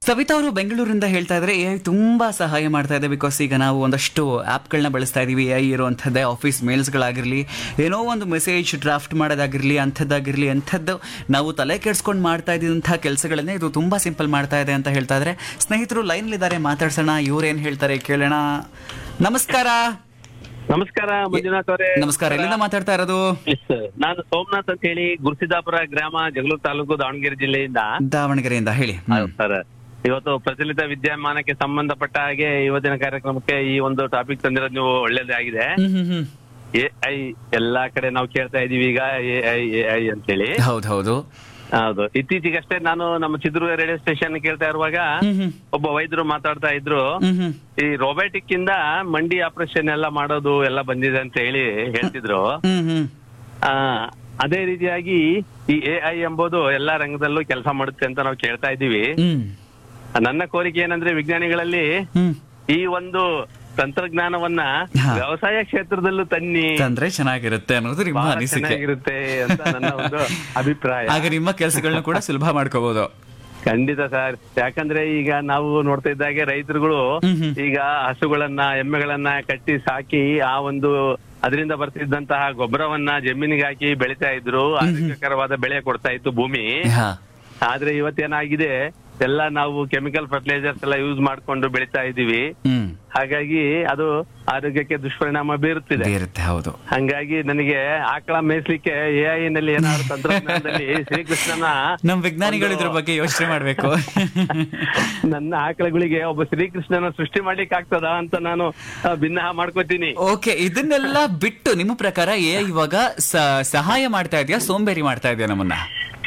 ಸವಿತಾ ಅವರು ಬೆಂಗಳೂರಿಂದ ಹೇಳ್ತಾ ಇದ್ರೆ ಎ ಐ ತುಂಬಾ ಸಹಾಯ ಮಾಡ್ತಾ ಇದೆ ಬಿಕಾಸ್ ಈಗ ನಾವು ಒಂದಷ್ಟು ಆ್ಯಪ್ಗಳನ್ನ ಬಳಸ್ತಾ ಇದೀವಿ ಎ ಐ ಇರುವಂಥದ್ದೇ ಆಫೀಸ್ ಮೇಲ್ಸ್ಗಳಾಗಿರಲಿ ಏನೋ ಒಂದು ಮೆಸೇಜ್ ಡ್ರಾಫ್ಟ್ ಮಾಡೋದಾಗಿರಲಿ ಅಂಥದ್ದಾಗಿರಲಿ ಅಂಥದ್ದು ನಾವು ತಲೆ ಕೆಡ್ಸ್ಕೊಂಡು ಮಾಡ್ತಾ ಇದ್ದಂಥ ಕೆಲಸಗಳನ್ನೇ ಇದು ತುಂಬಾ ಸಿಂಪಲ್ ಮಾಡ್ತಾ ಇದೆ ಅಂತ ಹೇಳ್ತಾ ಇದ್ರೆ ಸ್ನೇಹಿತರು ಲೈನ್ಲಿದ್ದಾರೆ ಮಾತಾಡ್ಸೋಣ ಇವ್ರೇನು ಹೇಳ್ತಾರೆ ಕೇಳೋಣ ನಮಸ್ಕಾರ ನಮಸ್ಕಾರ ಮಂಜುನಾಥ್ ಅವರೇ ನಮಸ್ಕಾರ ಎಲ್ಲಿಂದ ಮಾತಾಡ್ತಾ ಇರೋದು ಎಸ್, ನಾನು ಸೋಮನಾಥ್ ಅಂತ ಹೇಳಿ ಗುರುಸಿದಾಪುರ ಗ್ರಾಮ ಜಗಳೂರು ತಾಲೂಕು ದಾವಣಗೆರೆ ಜಿಲ್ಲೆಯಿಂದ ದಾವಣಗೆರೆಯಿಂದ ಹೇಳಿ ಹ್ಮ್. ಸರ್ ಇವತ್ತು ಪ್ರಚಲಿತ ವಿದ್ಯಮಾನಕ್ಕೆ ಸಂಬಂಧಪಟ್ಟ ಹಾಗೆ ಇವತ್ತಿನ ಕಾರ್ಯಕ್ರಮಕ್ಕೆ ಈ ಒಂದು ಟಾಪಿಕ್ ತಂದಿರೋದು ನೀವು ಒಳ್ಳೇದೇ ಆಗಿದೆ ಹ್ಮ್ ಹ್ಮ್ ಹ್ಮ್ ಎ ಐ ಎಲ್ಲಾ ಕಡೆ ನಾವು ಕೇಳ್ತಾ ಇದೀವಿ ಈಗ ಎ ಐ ಎ ಐ ಅಂತೇಳಿ ಹೌದು ಹೌದು ಹೌದು ಇತ್ತೀಚೆಗಷ್ಟೇ ನಾನು ನಮ್ಮ ಚಿತ್ರದುರ್ಗ ರೇಡಿಯೋ ಸ್ಟೇಷನ್ ಕೇಳ್ತಾ ಇರುವಾಗ ಹ್ಮ್ ಹ್ಮ್ ಒಬ್ಬ ವೈದ್ಯರು ಮಾತಾಡ್ತಾ ಇದ್ರು ಹ್ಮ್ ಹ್ಮ್ ಈ ರೋಬೋಟಿಕ್ ಇಂದ ಮಂಡಿ ಆಪರೇಷನ್ ಎಲ್ಲ ಮಾಡೋದು ಎಲ್ಲ ಬಂದಿದೆ ಅಂತ ಹೇಳಿ ಹೇಳ್ತಿದ್ರು ಹ್ಮ್ ಹ್ಮ್ ಆ, ಅದೇ ರೀತಿಯಾಗಿ ಈ ಎ ಐ ಎಂಬುದು ಎಲ್ಲಾ ರಂಗದಲ್ಲೂ ಕೆಲಸ ಮಾಡುತ್ತೆ ಅಂತ ನಾವು ಕೇಳ್ತಾ ಇದ್ದೀವಿ ಹ್ಮ್ ನನ್ನ ಕೋರಿಕೆ ಏನಂದ್ರೆ ವಿಜ್ಞಾನಿಗಳಲ್ಲಿ ಹ್ಮ್ ಈ ಒಂದು ತಂತ್ರಜ್ಞಾನವನ್ನ ಹಾ. ವ್ಯವಸಾಯ ಕ್ಷೇತ್ರದಲ್ಲೂ ತನ್ನಿ ತಂದ್ರೆ ಚೆನ್ನಾಗಿರುತ್ತೆ ಅನ್ನೋದು ನಿಮ್ಮ ಬಹಳ ಅನಿಸಿಕೆ ಚೆನ್ನಾಗಿರುತ್ತೆ ಅಂತ ನನ್ನ ಒಂದು ಅಭಿಪ್ರಾಯ ಆಗ ನಿಮ್ಮ ಕೆಲಸಗಳನ್ನ ಕೂಡ ಸುಲಭ ಮಾಡ್ಕೋಬಹುದು ಖಂಡಿತ ಸರ್ ಯಾಕಂದ್ರೆ ಈಗ ನಾವು ನೋಡ್ತಾ ಇದ್ದಾಗೆ ರೈತರುಗಳು ಹ್ಮ್ ಹ್ಮ್. ಈಗ ಹಸುಗಳನ್ನ ಎಮ್ಮೆಗಳನ್ನ ಕಟ್ಟಿ ಸಾಕಿ ಆ ಒಂದು ಅದರಿಂದ ಬರ್ತಿದ್ದಂತಹ ಗೊಬ್ಬರವನ್ನ ಜಮೀನಿಗೆ ಹಾಕಿ ಬೆಳಿತಾ ಇದ್ರು ಆರೋಗ್ಯಕರವಾದ ಬೆಳೆ ಕೊಡ್ತಾ ಇತ್ತು ಭೂಮಿ ಹಾ ಆದ್ರೆ ಇವತ್ತೇನಾಗಿದೆ ಎಲ್ಲ ನಾವು ಕೆಮಿಕಲ್ ಫರ್ಟಿಲೈಸರ್ಸ್ ಎಲ್ಲ ಯೂಸ್ ಮಾಡ್ಕೊಂಡು ಬೆಳಿತಾ ಇದೀವಿ ಹ್ಮ್ ಹಾಗಾಗಿ ಅದು ಆರೋಗ್ಯಕ್ಕೆ ದುಷ್ಪರಿಣಾಮ ಬೀರುತ್ತಿದೆ ಇರುತ್ತೆ ಹೌದು ಹಂಗಾಗಿ ನನಗೆ ಆಕಳ ಮೇಯಿಸ್ಲಿಕ್ಕೆ ಎ ಐ ನಲ್ಲಿ ಏನಾದ್ರು ತಂತ್ರಜ್ಞಾನದಲ್ಲಿ ಶ್ರೀಕೃಷ್ಣನ ನಮ್ ವಿಜ್ಞಾನಿಗಳು ಇದ್ರ ಬಗ್ಗೆ ಯೋಚನೆ ಮಾಡ್ಬೇಕು ನನ್ನ ಆಕಳಗಳಿಗೆ ಒಬ್ಬ ಶ್ರೀಕೃಷ್ಣನ ಸೃಷ್ಟಿ ಮಾಡ್ಲಿಕ್ಕೆ ಆಗ್ತದ ಅಂತ ನಾನು ಆ, ಭಿನ್ನ ಮಾಡ್ಕೋತೀನಿ ಓಕೆ ಇದನ್ನೆಲ್ಲ ಬಿಟ್ಟು ನಿಮ್ಮ ಪ್ರಕಾರ ಎ ಇವಾಗ ಸ- ಸಹಾಯ ಮಾಡ್ತಾ ಇದೆಯಾ ಸೋಂಬೇರಿ ಮಾಡ್ತಾ ಇದೆಯಾ ನಮ್ಮನ್ನ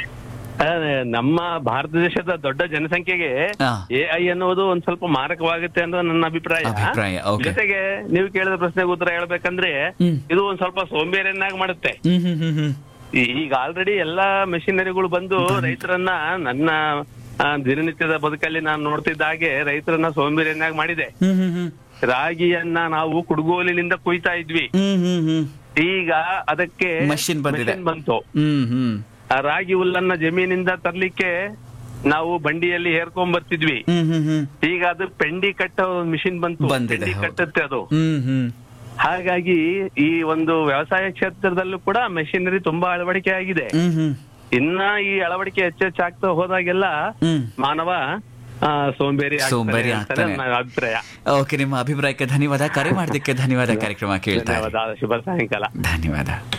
ಆ, ನಮ್ಮ ಭಾರತ ದೇಶದ ದೊಡ್ಡ ಜನಸಂಖ್ಯೆಗೆ ಹಾ. ಎ ಐ ಅನ್ನೋದು ಒಂದ್ ಸ್ವಲ್ಪ ಮಾರಕವಾಗುತ್ತೆ ಅನ್ನೋದು ನನ್ನ ಅಭಿಪ್ರಾಯ ಅಭಿಪ್ರಾಯ, okay. ಜೊತೆಗೆ ನೀವು ಕೇಳಿದ ಪ್ರಶ್ನೆಗೆ ಉತ್ತರ ಹೇಳ್ಬೇಕಂದ್ರೆ ಹ್ಮ್. ಇದು ಒಂದ್ ಸ್ವಲ್ಪ ಸೋಂಬೇರಿಯನ್ನಾಗಿ ಮಾಡುತ್ತೆ ಹ್ಮ್ ಹ್ಮ್ ಹ್ಮ್ ಹ್ಮ್ ಈ- ಈಗ ಆಲ್ರೆಡಿ ಎಲ್ಲಾ ಮೆಷಿನರಿಗಳು ಬಂದು ರೈತರನ್ನ ನನ್ನ ಆ, ದಿನನಿತ್ಯದ ಬದುಕಲ್ಲಿ ನಾನು ನೋಡ್ತಿದ್ದ ಹಾಗೆ ರೈತರನ್ನ ಸೋಂಬೇರಿಯನ್ನಾಗಿ ಮಾಡಿದೆ ಹ್ಮ್ ಹ್ಮ್ ಹ್ಮ್ ರಾಗಿಯನ್ನ ನಾವು ಕುಡುಗೋಲಿನಿಂದ ಕುಯ್ತಾ ಇದ್ವಿ ಹ್ಮ್ ಹ್ಮ್ ಹ್ಮ್ ಈಗ ಅದಕ್ಕೆ Machine ಬಂದಿದೆ. machine ಬಂತು ಹ್ಮ್ ಹ್ಮ್ ಆ ರಾಗಿ ಹುಲ್ಲನ್ನ ಜಮೀನಿಂದ ತರ್ಲಿಕ್ಕೆ ನಾವು ಬಂಡಿಯಲ್ಲಿ ಹೇರ್ಕೊಂಡ್ ಬರ್ತಿದ್ವಿ ಹ್ಮ್ ಹ್ಮ್ ಹ್ಮ್ ಈಗ ಅದು ಪೆಂಡಿ ಕಟ್ಟೋ ಮಿಷಿನ್ ಬಂತು ಬಂದಿದೆ, ಪೆಂಡಿ ಹೌದು. ಕಟ್ಟುತ್ತೆ ಅದು ಹ್ಮ್ ಹ್ಮ್ ಹಾಗಾಗಿ ಈ ಒಂದು ವ್ಯವಸಾಯ ಕ್ಷೇತ್ರದಲ್ಲೂ ಕೂಡ ಮೆಷಿನರಿ ತುಂಬಾ ಅಳವಡಿಕೆ ಆಗಿದೆ ಹ್ಮ್ ಹ್ಮ್ ಇನ್ನ ಈ ಅಳವಡಿಕೆ ಹೆಚ್ಚೆಚ್ಚಾಗ್ತಾ ಹೋದಾಗೆಲ್ಲ ಹ್ಮ್ ಮಾನವ ಆ, ಸೋಂಬೇರಿ ಆಗ್ತಾನೆ ಸೋಂಬೇರಿ ಅಂತಾನೆ ಆಗ್ತಾನೆ. ನನ್ನ ಅಭಿಪ್ರಾಯ ಓಕೆ ನಿಮ್ಮ ಅಭಿಪ್ರಾಯಕ್ಕೆ ಧನ್ಯವಾದ ಕರೆ ಮಾಡೋದಕ್ಕೆ ಧನ್ಯವಾದ ಕಾರ್ಯಕ್ರಮ ಕೇಳ್ತಾ ಇರಿ. ಧನ್ಯವಾದ ಶುಭ ಸಾಯಂಕಾಲ ಧನ್ಯವಾದ